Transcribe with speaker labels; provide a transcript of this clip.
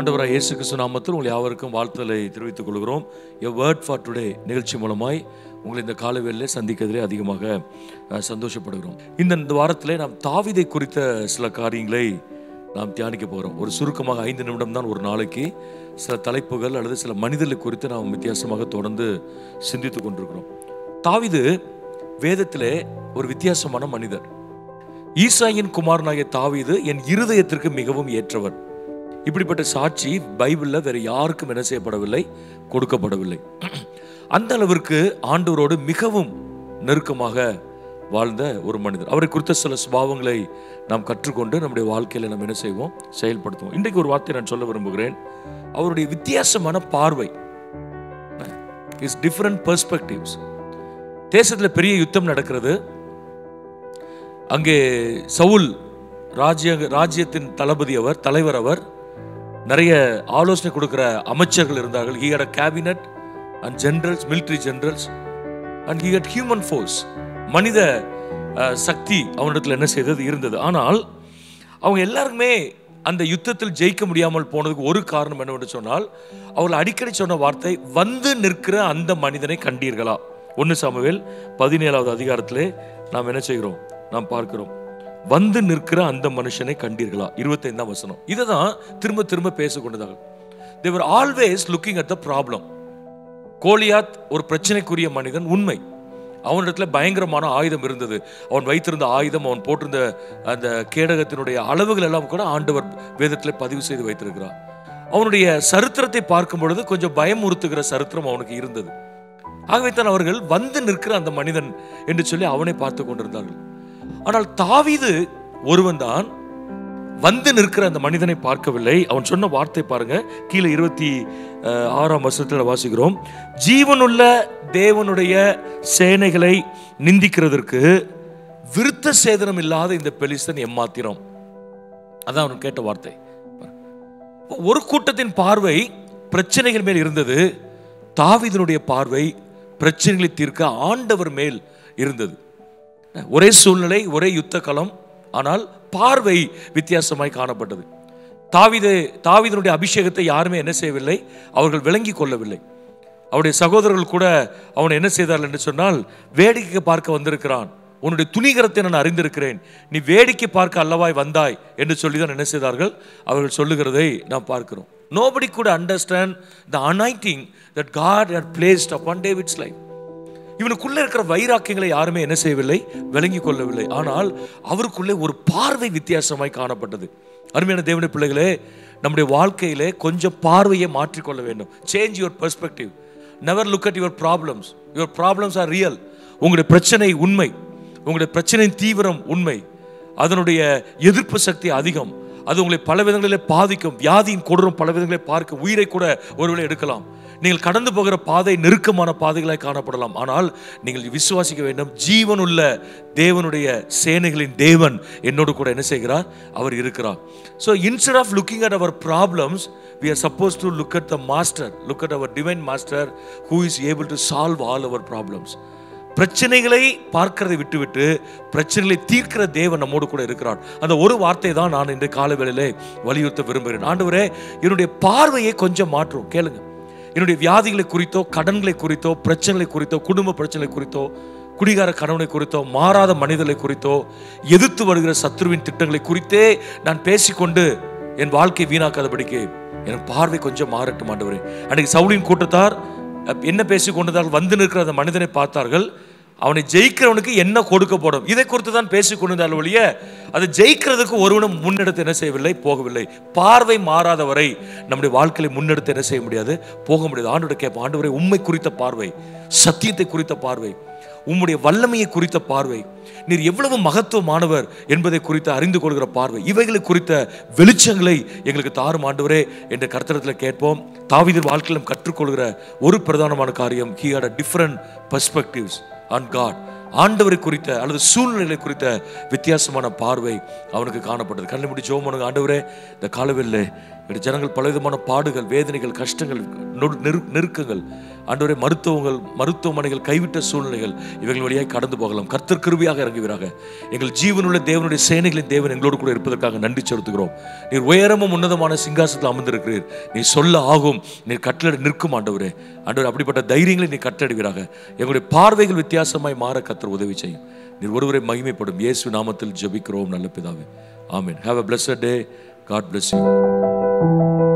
Speaker 1: ஆண்டவராக இயேசு கிறிஸ்து நாமத்தில் உங்கள் யாவருக்கும் வாழ்த்துதலை தெரிவித்துக் கொள்கிறோம் எ வேர்ட் ஃபார் டுடே நிகழ்ச்சி மூலமாய் உங்களை இந்த காலவேளையில் சந்திக்கிறதிலே அதிகமாக அஹ், சந்தோஷப்படுகிறோம் இந்த இந்த வாரத்திலே நாம் தாவிதை குறித்த சில காரியங்களை நாம் தியானிக்க போகிறோம் ஒரு சுருக்கமாக ஐந்து நிமிடம் தான் ஒரு நாளைக்கு சில தலைப்புகள் அல்லது சில மனிதர்களை குறித்து நாம் வித்தியாசமாக தொடர்ந்து சிந்தித்துக் கொண்டிருக்கிறோம் தாவிது வேதத்திலே ஒரு வித்தியாசமான மனிதர் ஈசாயின் குமாரனாகிய தாவீது என் இருதயத்திற்கு மிகவும் ஏற்றவர் இப்படிப்பட்ட சாட்சி பைபிளில் வேற யாருக்கும் என்ன செய்யப்படவில்லை கொடுக்கப்படவில்லை அந்த அளவிற்கு ஆண்டவரோடு மிகவும் நெருக்கமாக வாழ்ந்த ஒரு மனிதர் அவரை குறித்த சில சுபாவங்களை நாம் கற்றுக்கொண்டு நம்முடைய வாழ்க்கையில் நம்ம என்ன செய்வோம் செயல்படுத்துவோம் இன்றைக்கு ஒரு வார்த்தை நான் சொல்ல விரும்புகிறேன் அவருடைய வித்தியாசமான பார்வை இஸ் டிஃப்ரெண்ட் பெர்ஸ்பெக்டிவ்ஸ் தேசத்தில் பெரிய யுத்தம் நடக்கிறது அங்கே சவுல் ராஜ்ய ராஜ்யத்தின் தளபதி அவர் தலைவர் அவர் நிறைய ஆலோசனை கொடுக்கிற அமைச்சர்கள் இருந்தார்கள் he had cabinet and generals military generals and he had human force மனித அஹ், சக்தி அவனிடத்தில் என்ன செய்தது இருந்தது ஆனால் அவங்க எல்லாருக்குமே அந்த யுத்தத்தில் ஜெயிக்க முடியாமல் போனதுக்கு ஒரு காரணம் என்னவென்று சொன்னால் அவர்கள் அடிக்கடி சொன்ன வார்த்தை வந்து நிற்கிற அந்த மனிதனை கண்டீர்களா ஒன்று சாமுவேல் பதினேழாவது அதிகாரத்திலே நாம் என்ன செய்கிறோம் நாம் பார்க்கிறோம் வந்து நிற்கிற அந்த மனுஷனை கண்டீர்களா இருபத்தைந்தாம் வசனம் இதை தான் திரும்ப திரும்ப பேசிக்கொண்டதாக they were always looking at the problem Goliath ஒரு பிரச்சனைக்குரிய மனிதன் உண்மை அவனிடத்துல பயங்கரமான ஆயுதம் இருந்தது அவன் வைத்திருந்த ஆயுதம் அவன் போட்டிருந்த அந்த கேடகத்தினுடைய அளவுகள் எல்லாம் கூட ஆண்டவர் வேதத்தில் பதிவு செய்து வைத்திருக்கிறார் அவனுடைய சரித்திரத்தை பார்க்கும் பொழுது கொஞ்சம் பயமுறுத்துகிற சரித்திரம் அவனுக்கு இருந்தது ஆகவே தான் அவர்கள் வந்து நிற்கிற அந்த மனிதன் என்று சொல்லி அவனை பார்த்து கொண்டிருந்தார்கள் ஆனால் தாவீது ஒருவன் தான் வந்து நிற்கிற அந்த மனிதனை பார்க்கவில்லை அவன் சொன்ன வார்த்தை பாருங்க கீழே இருபத்தி அஹ், ஆறாம் வருஷத்தில் வாசிக்கிறோம் ஜீவனுள்ள தேவனுடைய சேனைகளை நிந்திக்கிறதற்கு விருத்த சேதனம் இல்லாத இந்த பெலிஸ்தன் எம்மாத்திரம் அதான் அவன் கேட்ட வார்த்தை ஒரு கூட்டத்தின் பார்வை பிரச்சனைகள் மேல் இருந்தது தாவீதினுடைய பார்வை பிரச்சனைகளை தீர்க்க ஆண்டவர் மேல் இருந்தது ஒரே சூழ்நிலை ஒரே யுத்த களம் ஆனால் பார்வை வித்தியாசமாய் காணப்பட்டது தாவீது தாவீதனுடைய அபிஷேகத்தை யாருமே என்ன செய்யவில்லை அவர்கள் விளங்கி கொள்ளவில்லை அவருடைய சகோதரர்கள் கூட அவனை என்ன செய்தார்கள் என்று சொன்னால் வேடிக்கை பார்க்க வந்திருக்கிறான் உன்னுடைய துணிகரத்தை நான் அறிந்திருக்கிறேன் நீ வேடிக்கை பார்க்க அல்லவாய் வந்தாய் என்று சொல்லி தான் என்ன செய்தார்கள் அவர்கள் சொல்லுகிறதை நாம் பார்க்கிறோம் நோபடி கூட understand the anointing that God had placed upon David's life இவனுக்குள்ள இருக்கிற வைராக்கியங்களை யாருமே என்ன செய்யவில்லை விளங்கி கொள்ளவில்லை ஆனால் அவருக்குள்ளே ஒரு பார்வை வித்தியாசமாய் காணப்பட்டது அருமையான தேவனுடைய பிள்ளைகளே நம்முடைய வாழ்க்கையிலே கொஞ்சம் பார்வையை மாற்றிக்கொள்ள வேண்டும் change your perspective never look at your problems your problems are real உங்களுடைய பிரச்சனை உண்மை உங்களுடைய பிரச்சனையின் தீவிரம் உண்மை அதனுடைய எதிர்ப்பு சக்தி அதிகம் அது உங்களை பல விதங்களிலே பாதிக்கும் வியாதியின் கொடூரம் பல விதங்களை பார்க்க உயிரை கூட ஒருவேளை எடுக்கலாம் நீங்கள் கடந்து போகிற பாதை நெருக்கமான பாதைகளாய் காணப்படலாம் ஆனால் நீங்கள் விசுவாசிக்க வேண்டும் ஜீவனுள்ள தேவனுடைய சேனைகளின் தேவன் என்னோடு கூட என்ன செய்கிறார் அவர் இருக்கிறார் so instead of looking at அவர் problems we are supposed to look at the master look at our divine master who is able to solve all our problems பிரச்சனைகளை பார்க்கிறதை விட்டுவிட்டு பிரச்சனைகளை தீர்க்கிற தேவன் நம்மோடு கூட இருக்கிறார் அந்த ஒரு வார்த்தை தான் நான் இன்று காலவேளையிலே வலியுறுத்த விரும்புகிறேன் ஆண்டவரே என்னுடைய பார்வையை கொஞ்சம் மாற்றும் கேளுங்க என்னுடைய வியாதிகளை குறித்தோ கடன்களை குறித்தோ பிரச்சனைகளை குறித்தோ குடும்ப பிரச்சனை குறித்தோ குடிகார கணவனை குறித்தோ மாறாத மனிதர்களை குறித்தோ எதிர்த்து வருகிற சத்ருவின் திட்டங்களை குறித்தே நான் பேசிக்கொண்டு என் வாழ்க்கை வீணாக்காதபடிக்கு என் பார்வை கொஞ்சம் மாறட்டும் ஆண்டவரே அன்னைக்கு சவுலின் கூட்டத்தார் அஹ், என்ன பேசி கொண்டதால் வந்து நிற்கிற அந்த மனிதனை பார்த்தார்கள் அவனை ஜெயிக்கிறவனுக்கு என்ன கொடுக்கப்படும் இதை குறித்து தான் பேசி கொண்டிருந்தால் ஒழிய அதை ஜெயிக்கிறதுக்கு ஒருவனும் முன்னெடுத்து என்ன செய்யவில்லை போகவில்லை பார்வை மாறாதவரை நம்முடைய வாழ்க்கையை முன்னெடுத்து என்ன செய்ய முடியாது போக முடியாது ஆண்டோட கேட்போம் ஆண்டவரை உண்மை குறித்த பார்வை சத்தியத்தை குறித்த பார்வை உம்முடைய வல்லமையை குறித்த பார்வை நீர் எவ்வளவு மகத்துவமானவர் என்பதை குறித்து அறிந்து கொள்கிற பார்வை இவைகளை குறித்த வெளிச்சங்களை எங்களுக்கு தாரும் ஆண்டவரே என்ற கர்த்தரத்தில் கேட்போம் தாவீதின் வாழ்க்கையில் நாம் கற்றுக்கொள்கிற ஒரு பிரதானமான காரியம் he had a different perspectives on God ஆண்டவரை குறித்த அல்லது சூழ்நிலை குறித்த வித்தியாசமான பார்வை அவனுக்கு காணப்பட்டது கண்ணை முடி ஜோம் பண்ணுங்க ஆண்டவரே இந்த காலவெல்ல எங்களுடைய ஜனங்கள் பலவிதமான பாடுகள் வேதனைகள் கஷ்டங்கள் நொடு- நெரு நெருக்கங்கள் ஆண்டவரே மருத்துவங்கள் மருத்துவமனைகள் கைவிட்ட சூழ்நிலைகள் இவைகள் வழியாய் கடந்து போகலாம் கர்த்தர் கிருபியாக இறங்குவீராக எங்கள் ஜீவனுள்ள தேவனுடைய சேனைகளின் தேவன் எங்களோடு கூட இருப்பதற்காக நன்றி செலுத்துகிறோம் நீர் உயரமும் உன்னதமான சிங்காசத்தில் அமர்ந்திருக்கிறீர் நீ சொல்ல ஆகும் நீர் கட்டளை நிற்கும் ஆண்டவரே ஆண்டவர் அப்படிப்பட்ட தைரியங்களை நீ கட்டளிடுவீராக எங்களுடைய பார்வைகள் வித்தியாசமாய் மாற கர்த்தர் உதவி செய்யும் நீர் ஒருவரை மகிமைப்படும் இயேசு நாமத்தில் ஜெபிக்கிறோம் நல்ல பிதாவே amen have a blessed day God bless you